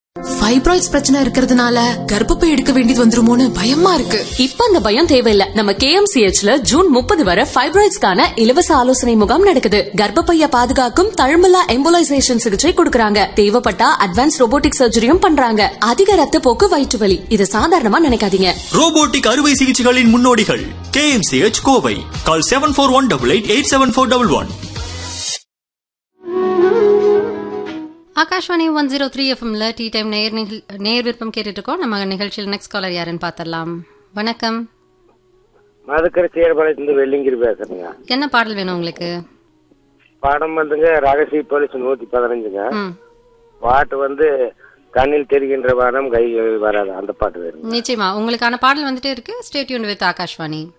fibroids பிரச்சனை இருக்கிறதுனால கர்ப்பப்பை எடுக்க வேண்டியது வந்துருமோன்னு பயமா இருக்கு இப்ப அந்த பயம் தேவையில்ல நம்ம கேஎம்சிஹெச்ல ஜூன் முப்பது வரை ஃபைப்ராய்ட்ஸ்க்கான இலவச ஆலோசனை முகாம் நடக்குது கர்ப்பப்பைய பாதுகாக்கும் தழும்பலா எம்போலைசேஷன் சிகிச்சை கொடுக்கறாங்க தேவைப்பட்டா அட்வான்ஸ் ரோபோட்டிக் சர்ஜரியும் பண்றாங்க அதிக ரத்த போக்கு வயிற்று வலி இது சாதாரணமா நினைக்காதீங்க ரோபோட்டிக் அறுவை சிகிச்சைகளின் முன்னோடிகள் KMCH Kovai call seven four one double eight eight seven four double one Akashvani one zero three எஃப்எம்ல டீ டைம் நேர் நிகழ்- நேர் விருப்பம் கேட்டுட்டு இருக்கோம் நம்ம நிகழ்ச்சியில் நெக்ஸ்ட் காலர் யாருன்னு பார்த்துடலாம் வணக்கம் மதுக்கரை சேர்பாளையத்துலேருந்து வெள்ளிங்கிரி பேசுறேங்க என்ன பாடல் வேணும் உங்களுக்கு பாடம் வந்துங்க ரகசிய போலீஸ் நூத்தி பதினஞ்சுங்க ம் பாட்டு வந்து கண்ணில் தெரிகின்ற வானம் கை வராது அந்த பாட்டு வேணுங்க நிச்சயமா உங்களுக்கான பாடல் வந்துட்டே இருக்கு ஸ்டேட்யூன் வித் ஆகாஷ்வாணி